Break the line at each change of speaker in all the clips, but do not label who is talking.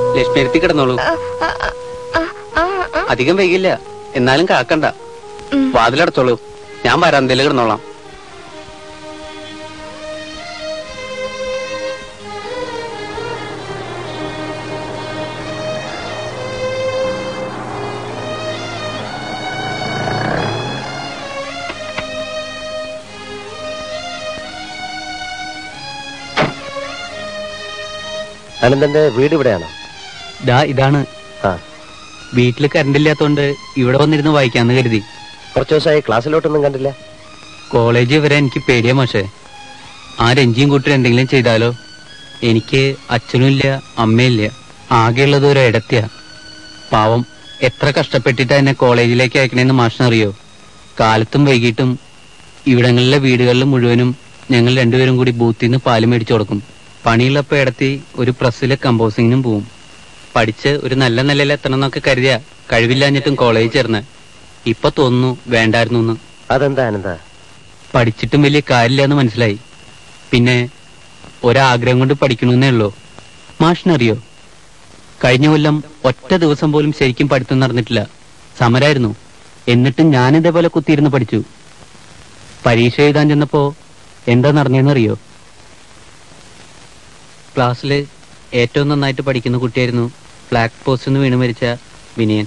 ലക്ഷ്മി എടുത്തി കിടന്നോളൂ അധികം വൈകില്ല എന്നാലും കാക്കണ്ട വാതിലടച്ചോളൂ ഞാൻ വരാന്തയിൽ കിടന്നോളാം
അനന്തന്റെ വീട് ഇവിടെയാണോ
ദാ ഇതാണ്
ആ
വീട്ടില് കറണ്ട് ഇല്ലാത്തോണ്ട് ഇവിടെ വന്നിരുന്ന് വായിക്കാന്ന് കരുതി
കുറച്ചു ദിവസമായി ക്ലാസ്സിലോട്ടൊന്നും കണ്ടില്ല
കോളേജ് വരെ എനിക്ക് പേടിയാ മാഷേ ആ രഞ്ജിയും കൂട്ടി എന്തെങ്കിലും ചെയ്താലോ എനിക്ക് അച്ഛനും ഇല്ല അമ്മയില്ല ആകെയുള്ളത് ഒരു ഇടത്തിയാ പാവം എത്ര കഷ്ടപ്പെട്ടിട്ടാ എന്നെ കോളേജിലേക്ക് അയക്കണേന്ന് മാഷിനറിയോ കാലത്തും വൈകിട്ടും ഇവിടങ്ങളിലെ വീടുകളിൽ മുഴുവനും ഞങ്ങൾ രണ്ടുപേരും കൂടി ബൂത്തിൽ നിന്ന് പാല് മേടിച്ചു കൊടുക്കും പണിയുള്ളപ്പോ ഇടത്തി ഒരു പ്രസ്സിലെ കമ്പോസിങ്ങിനും പോവും പഠിച്ച് ഒരു നല്ല നിലയിൽ എത്തണം എന്നൊക്കെ കരുതിയാ കഴിവില്ലാഞ്ഞിട്ടും കോളേജിൽ ചേർന്ന് ഇപ്പൊ തോന്നുന്നു വേണ്ടായിരുന്നു എന്ന്
അതെന്താ അനന്ത
പഠിച്ചിട്ടും വലിയ കാര്യമില്ല എന്ന് മനസ്സിലായി പിന്നെ ഒരാഗ്രഹം കൊണ്ട് പഠിക്കണമെന്നേ ഉള്ളൂ മാഷിനറിയോ കഴിഞ്ഞ കൊല്ലം ഒറ്റ ദിവസം പോലും ശരിക്കും പഠിത്തം നടന്നിട്ടില്ല സമരായിരുന്നു എന്നിട്ടും ഞാൻ ഇതേപോലെ കുത്തിയിരുന്ന് പഠിച്ചു പരീക്ഷ എഴുതാൻ ചെന്നപ്പോ എന്താ നടന്നതെന്നറിയോ ക്ലാസ്സിൽ ഏറ്റവും നന്നായിട്ട് പഠിക്കുന്ന കുട്ടിയായിരുന്നു ഫ്ലാഗ് പോസ്റ്റ് നിന്ന് വീണ് മരിച്ച വിനയൻ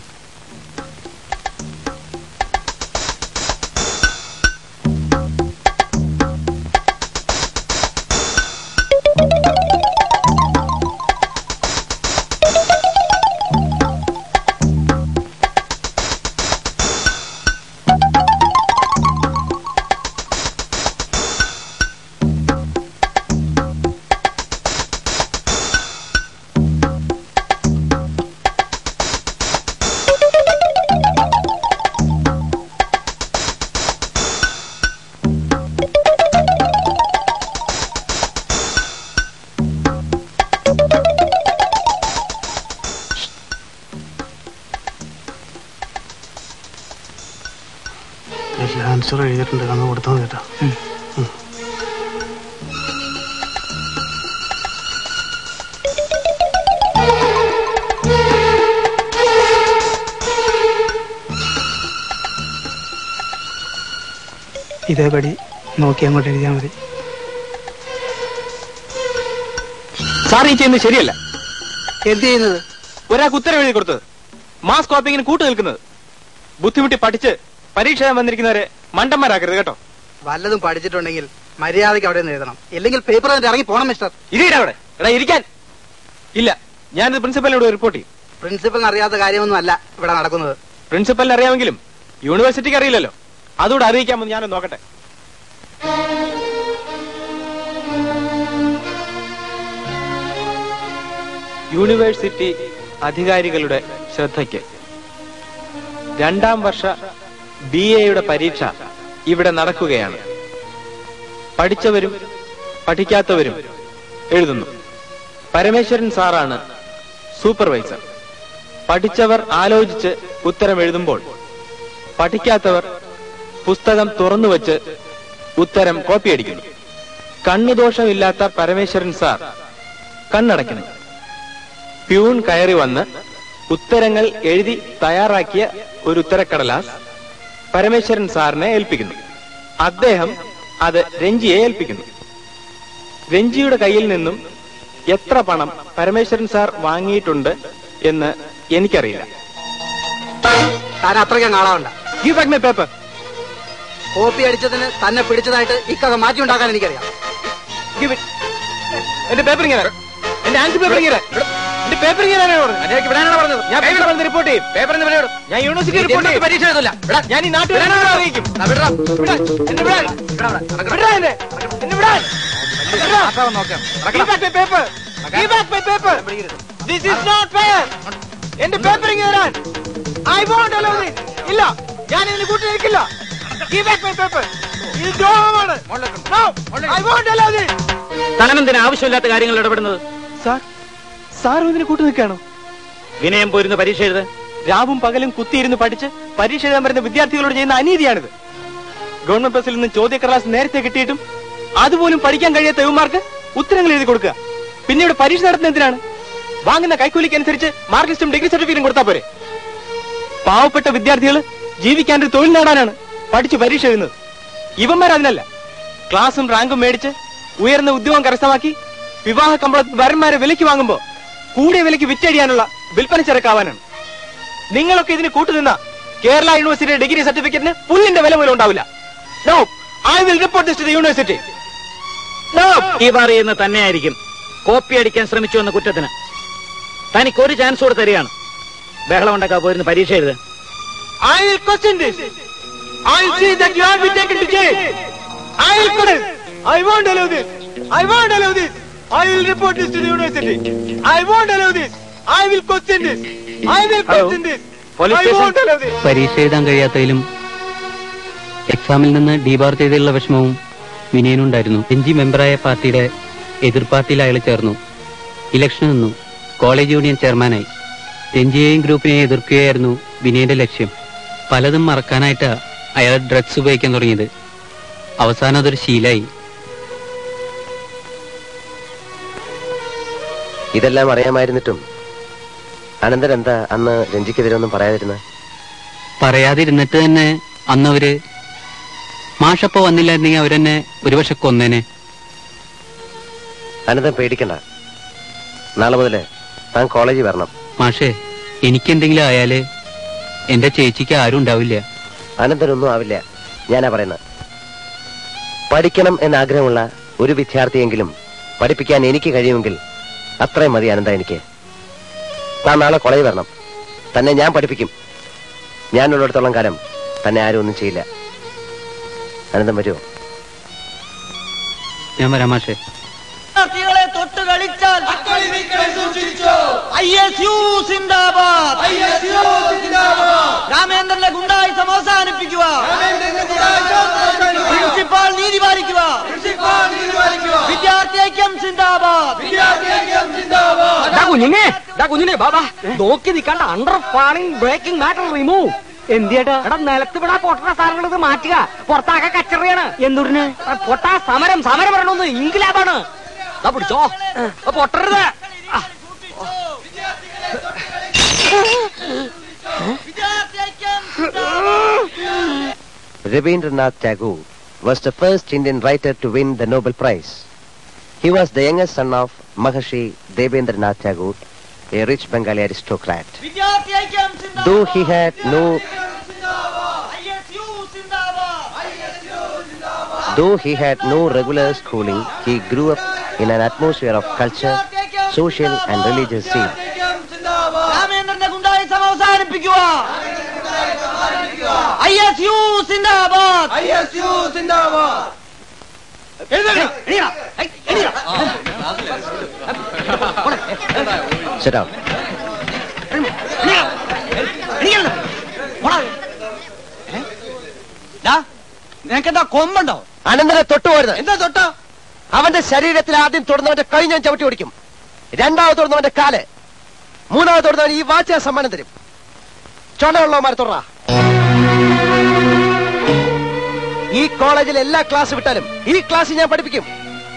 ആൻസർ എഴുതിയിട്ടുണ്ട് അന്ന് കൊടുത്താൽ കേട്ടോ ഇതേപടി നോക്കി അങ്ങോട്ട് എഴുതിയാൽ മതി
സാർ ഈ ചെയ്യുന്നത് ശരിയല്ല
എന്ത് ചെയ്യുന്നത്
ഒരാൾക്ക് ഉത്തരവ് എഴുതി കൊടുത്തത് മാസ് കോപ്പിങ്ങിന് കൂട്ടു നിൽക്കുന്നത് ബുദ്ധിമുട്ടി പഠിച്ച് പരീക്ഷ എഴുതാൻ വന്നിരിക്കുന്നവരെ മണ്ടന്മാരാക്കരുത് കേട്ടോ
വല്ലതും പഠിച്ചിട്ടുണ്ടെങ്കിൽ മര്യാദയ്ക്ക് അവിടെ നിന്ന് എഴുതണം ഇല്ലെങ്കിൽ പേപ്പർ എന്നിട്ട് ഇറങ്ങി പോണം മിസ്റ്റർ
ഇരിക്കട്ടെ അവിടെ എടാ ഇരിക്കാൻ ഇല്ല ഞാനിത് പ്രിൻസിപ്പലിനോട് റിപ്പോർട്ട് ചെയ്യും
പ്രിൻസിപ്പലിന് അറിയാത്ത കാര്യമൊന്നും അല്ല ഇവിടെ നടക്കുന്നത്
പ്രിൻസിപ്പലിന് അറിയാമെങ്കിലും യൂണിവേഴ്സിറ്റിക്ക് അറിയില്ലല്ലോ അതുകൂടെ അറിയിക്കാമെന്ന് ഞാനൊന്ന് നോക്കട്ടെ യൂണിവേഴ്സിറ്റി അധികാരികളുടെ ശ്രദ്ധയ്ക്ക് രണ്ടാം വർഷ ബി എയുടെ പരീക്ഷ ഇവിടെ നടക്കുകയാണ് പഠിച്ചവരും പഠിക്കാത്തവരും എഴുതുന്നു പരമേശ്വരൻ സാറാണ് സൂപ്പർവൈസർ പഠിച്ചവർ ആലോചിച്ച് ഉത്തരം എഴുതുമ്പോൾ പഠിക്കാത്തവർ പുസ്തകം തുറന്നു വച്ച് ഉത്തരം കോപ്പിയടിക്കുന്നു കണ്ണുദോഷമില്ലാത്ത പരമേശ്വരൻ സാർ കണ്ണടയ്ക്കുന്നു പ്യൂൺ കയറി വന്ന് ഉത്തരങ്ങൾ എഴുതി തയ്യാറാക്കിയ ഒരു ഉത്തരക്കടലാസ് പരമേശ്വരൻ സാറിനെ ഏൽപ്പിക്കുന്നു അദ്ദേഹം അത് രഞ്ജിയെ ഏൽപ്പിക്കുന്നു രഞ്ജിയുടെ കയ്യിൽ നിന്നും എത്ര പണം പരമേശ്വരൻ സാർ വാങ്ങിയിട്ടുണ്ട് എന്ന് എനിക്കറിയില്ല
താൻ അത്രയ്ക്കും കാണാവണ്ട
Give back my paper.
Copy അടിച്ചതിന് തന്നെ പിടിച്ചതായിട്ട് ഇക്കൊക്കെ മാറ്റി ഉണ്ടാക്കാൻ എനിക്കറിയാം
Give it. എന്റെ പേപ്പർ ഇങ്ങനെ എന്റെ ആൻസർ പേപ്പർ ഇങ്ങനെ എന്റെ പേപ്പർ ഇങ്ങനെ പറഞ്ഞത് ഞാൻ പേപ്പർ വന്ന് റിപ്പോർട്ട് ചെയ്യും പേപ്പർ ഞാൻ യൂണിവേഴ്സിറ്റി റിപ്പോർട്ട് ചെയ്യും പരീക്ഷ എഴുതില്ല ഞാൻ ഈ നാട്ടുകാരെ അറിയിക്കും വിടാൻ. എന്നെ വിടാൻ. വിടാൻ എന്നെ. എന്നെ വിടാൻ. Give back my paper. Give back my paper. This is not fair. എന്റെ പേപ്പർ ഇങ്ങനെ തരാൻ ഐ വോണ്ട് അലോ ദിസ് ഇല്ല ഞാൻ ഇതിന് കൂട്ടി നിൽക്കില്ല Give back my paper. ഇത് ദ്രോഹമാണ് No, I won't allow this.
തനമെന്തിന് ആവശ്യമില്ലാത്ത കാര്യങ്ങൾ ഇടപെടുന്നത്
സാർ സാറും ഇതിന് കൂട്ടു നിൽക്കുകയാണോ
വിനയം പോയിരുന്ന പരീക്ഷ എഴുത്
രാവും പകലും കുത്തിയിരുന്ന് പഠിച്ച് പരീക്ഷ എഴുതാൻ വരുന്ന വിദ്യാർത്ഥികളോട് ചെയ്യുന്ന അനീതിയാണിത് ഗവൺമെന്റ് പ്രസിൽ നിന്ന് ചോദ്യക്കടലാസ് നേരത്തെ കിട്ടിയിട്ടും അതുപോലും പഠിക്കാൻ കഴിയാത്ത യുവമാർക്ക് ഉത്തരങ്ങൾ എഴുതി കൊടുക്കുക പിന്നെ ഇവിടെ പരീക്ഷ നടത്തുന്ന എന്തിനാണ് വാങ്ങുന്ന കൈക്കൂലിക്കനുസരിച്ച് മാർക്ക് ലിസ്റ്റും ഡിഗ്രി സർട്ടിഫിക്കറ്റും കൊടുത്താൽ പോരെ പാവപ്പെട്ട വിദ്യാർത്ഥികൾ ജീവിക്കാൻ ഒരു തൊഴിൽ നേടാനാണ് പഠിച്ചു പരീക്ഷ എഴുതുന്നത് ഇവന്മാർ അതിനല്ല ക്ലാസും റാങ്കും മേടിച്ച് ഉയർന്ന ഉദ്യോഗം കരസ്ഥമാക്കി വിവാഹ കമ്പളത്തിൽ വരന്മാരെ വിലയ്ക്ക് വാങ്ങുമ്പോ കൂടിയ വിലയ്ക്ക് വിറ്റഴിയാനുള്ള വിൽപ്പന ചരക്കാവാനാണ് നിങ്ങളൊക്കെ ഇതിന് കൂട്ടുനിന്ന കേരള യൂണിവേഴ്സിറ്റിയുടെ ഡിഗ്രി സർട്ടിഫിക്കറ്റിന് പുല്ലിന്റെ വില പോലും ഉണ്ടാവില്ല no I will report this to the university no
ഈ പറയുന്ന തന്നെയായിരിക്കും കോപ്പി അടിക്കാൻ ശ്രമിച്ചു എന്ന കുറ്റത്തിന് തനിക്ക് ഒരു ചാൻസ് കൂടെ തരികയാണ് ബഹളം ഉണ്ടാക്കാൻ പോയിരുന്ന പരീക്ഷ എഴുതാൻ
I will question this. I will see that you have been taken to jail. I will question. I won't allow this. I won't allow this. I will report this to the university. I won't allow this. I will question this. I will
Hello?
question this.
Police
I
station?
won't allow this.
പരീക്ഷ എഴുതാൻ കഴിയാത്തതിലും എക്സാമിൽ നിന്ന് debar ചെയ്തതിലുള്ള വിഷമവും വിനയനുണ്ടായിരുന്നു എൻജി മെമ്പറായ പാർട്ടിയുടെ എതിർ പാർട്ടിയിൽ അയാൾ ചേർന്നു ഇലക്ഷൻ നിന്നു കോളേജ് യൂണിയൻ ചെയർമാനായി രഞ്ജിയെയും ഗ്രൂപ്പിനെയും എതിർക്കുകയായിരുന്നു വിനയന്റെ ലക്ഷ്യം പലതും മറക്കാനായിട്ട് അയാൾ ഡ്രഗ്സ് ഉപയോഗിക്കാൻ തുടങ്ങിയത് അവസാനം അതൊരു ശീലായി
ഇതെല്ലാം അറിയാമായിരുന്നിട്ടും അനന്തൻ എന്താ അന്ന് രഞ്ജിക്കെതിരൊന്നും പറയാതിരുന്നത്
പറയാതിരുന്നിട്ട് തന്നെ അന്നവര് മാഷപ്പോ വന്നില്ലായിരുന്നെങ്കിൽ അവരെന്നെ ഒരുപക്ഷെ കൊന്നേനെ
അനന്തൻ പേടിക്കണ്ട നാളെ മുതല് താൻ കോളേജിൽ വരണം
മാഷേ എനിക്കെന്തെങ്കിലും ആയാല് എന്റെ ചേച്ചിക്ക് ആരും ഉണ്ടാവില്ല
അനന്തനൊന്നും ആവില്ല ഞാനാ പറയുന്നത് പഠിക്കണം എന്ന ആഗ്രഹമുള്ള ഒരു വിദ്യാർത്ഥിയെങ്കിലും പഠിപ്പിക്കാൻ എനിക്ക് കഴിയുമെങ്കിൽ അത്രയും മതി അനന്ത എനിക്ക് താൻ നാളെ കോളേജിൽ വരണം തന്നെ ഞാൻ പഠിപ്പിക്കും ഞാനുള്ളിടത്തോളം കാലം തന്നെ ആരും ഒന്നും ചെയ്യില്ല അനന്തം വരുമോ
ഞാൻ വരാം മാഷേ
വിദ്യാർത്ഥികളെ തൊട്ട് കളിച്ചാൽ ഐ എസ് യു സിന്ദാബാദ് രാമേന്ദ്രന്റെ ഗുണ്ടായുസം അവസാനിപ്പിക്കുക പ്രിൻസിപ്പാൾ നീതി പാലിക്കുക വിദ്യാർത്ഥി ഐക്യം സിന്ദാബാദ്
കുഞ്ഞിനെ കുഞ്ഞിനെ ബാബാ നോക്കി നിൽക്കാണ്ട് under falling breaking matter remove എന്തിയേട്ടാ എടാ നിലത്ത് വിടാ പൊട്ടണ സാധനങ്ങൾ ഇത് മാറ്റുക പുറത്താക്ക കച്ചറിയാണ് എന്തുറിന് പൊട്ടാ സമരം സമരം പറയണമെന്ന് ഇംഗ്ലാബാണ് ദാ പിടിച്ചോ ആ, പൊട്ടരുത് ആ,
വിദ്യാർത്ഥി ഐക്യം സിന്ദാബാദ്
Rabindranath Tagore was the first Indian writer to win the Nobel Prize. He was the youngest son of Maharshi Devendranath Tagore, a rich Bengali aristocrat.
വിദ്യാർത്ഥി ഐക്യം സിന്ദാബാദ്
Though he had no
I S U സിന്ദാബാദ്
though he had no regular schooling, he grew up in an atmosphere of culture, social and religious zeal.
രാമേന്ദ്രന്റെ ഗുണ്ടായുസം അവസാനിപ്പിക്കുക I S U സിന്ദാബാദ്
Sit down.
നിനക്കെന്താ കൊമ്പുണ്ടോ
അനന്തനെ തൊട്ടുപോരുത്
എന്താ തൊട്ടോ
അവന്റെ ശരീരത്തിൽ ആദ്യം തൊടുന്നവന്റെ കൈ ഞാൻ ചവിട്ടി ഓടിക്കും രണ്ടാമത് തൊടുന്നവന്റെ കാല് മൂന്നാമത് തൊടുന്നവൻ ഈ വാച്ച് ഞാൻ സമ്മാനം തരും ചുണയുള്ളവന്മാരെ തൊട ഈ കോളേജിൽ എല്ലാ ക്ലാസ് വിട്ടാലും ഈ ക്ലാസ് ഞാൻ പഠിപ്പിക്കും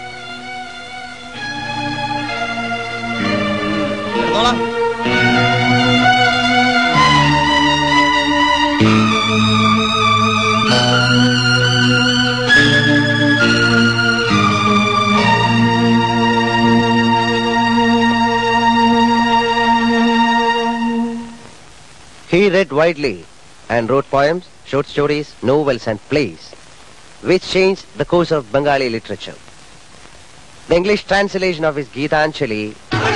He read widely and wrote poems, short stories, novels and plays, which changed the course of Bengali literature. The English translation of his Gitanjali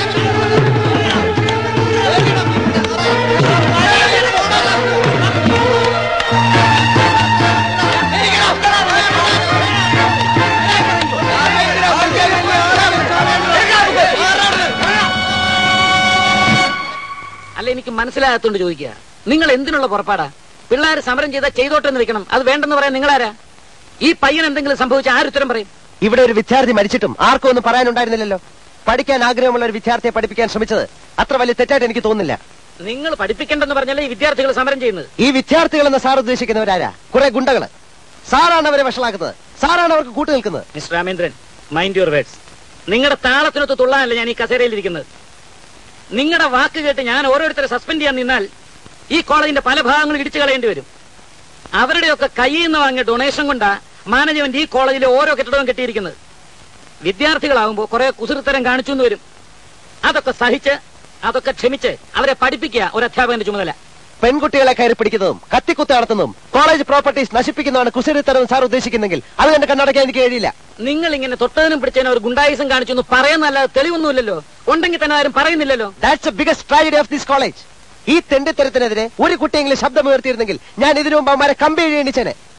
അല്ല എനിക്ക് മനസ്സിലാകാത്തോണ്ട് ചോദിക്കുക നിങ്ങൾ എന്തിനുള്ള പുറപ്പാടാ പിള്ളേർ സമരം ചെയ്താൽ ചെയ്തോട്ടെ എന്ന് വെക്കണം അത് വേണ്ടെന്ന് പറയാൻ നിങ്ങളാരാ ഈ പയ്യൻ എന്തെങ്കിലും സംഭവിച്ച ആരുത്തരം പറയും
ഇവിടെ ഒരു വിദ്യാർത്ഥി മരിച്ചിട്ടും ആർക്കും ഒന്നും പറയാനുണ്ടായിരുന്നില്ലല്ലോ പഠിക്കാൻ ആഗ്രഹമുള്ള ഒരു വിദ്യാർത്ഥിയെ പഠിപ്പിക്കാൻ ശ്രമിച്ചത് അത്ര വലിയ തെറ്റായിട്ട് എനിക്ക് തോന്നുന്നില്ല
നിങ്ങൾ പഠിപ്പിക്കണ്ടെന്ന് പറഞ്ഞാലേ ഈ വിദ്യാർത്ഥികൾ സമരം ചെയ്യുന്നത്
ഈ വിദ്യാർത്ഥികൾ എന്ന സാർ ഉദ്ദേശിക്കുന്നവരാരാ കുറെ ഗുണ്ടകള് സാറാണ് അവരെ വഷളാക്കുന്നത് സാറാണ് അവർക്ക് കൂട്ടു നിൽക്കുന്നത്
mister Ramendran mind your words നിങ്ങളുടെ താളത്തിനൊത്ത് തുള്ളാനല്ല ഞാൻ ഈ കസേരയിൽ ഇരിക്കുന്നത് നിങ്ങളുടെ വാക്ക് കേട്ട് ഞാൻ ഓരോരുത്തരെ സസ്പെൻഡ് ചെയ്യാൻ നിന്നാൽ ഈ കോളേജിന്റെ പല ഭാഗങ്ങളും ഇടിച്ചു കളയേണ്ടി വരും അവരുടെയൊക്കെ കയ്യിൽ നിന്ന് വാങ്ങിയ ഡൊണേഷൻ കൊണ്ടാ മാനേജ്മെന്റ് ഈ കോളേജിലെ ഓരോ കെട്ടിടവും കെട്ടിയിരിക്കുന്നത് വിദ്യാർത്ഥികളാവുമ്പോൾ കുറെ കുസൃത്തരം കാണിച്ചു എന്ന് വരും അതൊക്കെ സഹിച്ച് അതൊക്കെ ക്ഷമിച്ച് അവരെ പഠിപ്പിക്കുക ഒരു അധ്യാപകന്റെ ചുമതല
പെൺകുട്ടികളെ കയറി പിടിക്കുന്നതും കത്തിക്കുത്ത് നടത്തുന്നതും കോളേജ് പ്രോപ്പർട്ടീസ് നശിപ്പിക്കുന്നതാണ് കുസൃത്തരം സാർ ഉദ്ദേശിക്കുന്നെങ്കിൽ അത് എന്റെ കണ്ണടയ്ക്കാൻ എനിക്ക് കഴിയില്ല
നിങ്ങൾ ഇങ്ങനെ തൊട്ടതിനും പിടിച്ചതിനും ഒരു ഗുണ്ടായുസം കാണിച്ചു എന്ന് പറയുന്നല്ലാതെ തെളിവൊന്നുമില്ലല്ലോ ഉണ്ടെങ്കിൽ തന്നെ ആരും പറയുന്നില്ലല്ലോ
that's a biggest tragedy of this college ഈ തെണ്ടിത്തരത്തിനെതിരെ ഒരു കുട്ടിയെങ്കിലും ശബ്ദമുയർത്തിയിരുന്നെങ്കിൽ ഞാൻ ഇതിനു മുമ്പ് അവന്മാരെ കമ്പി എഴുതിച്ചേനെ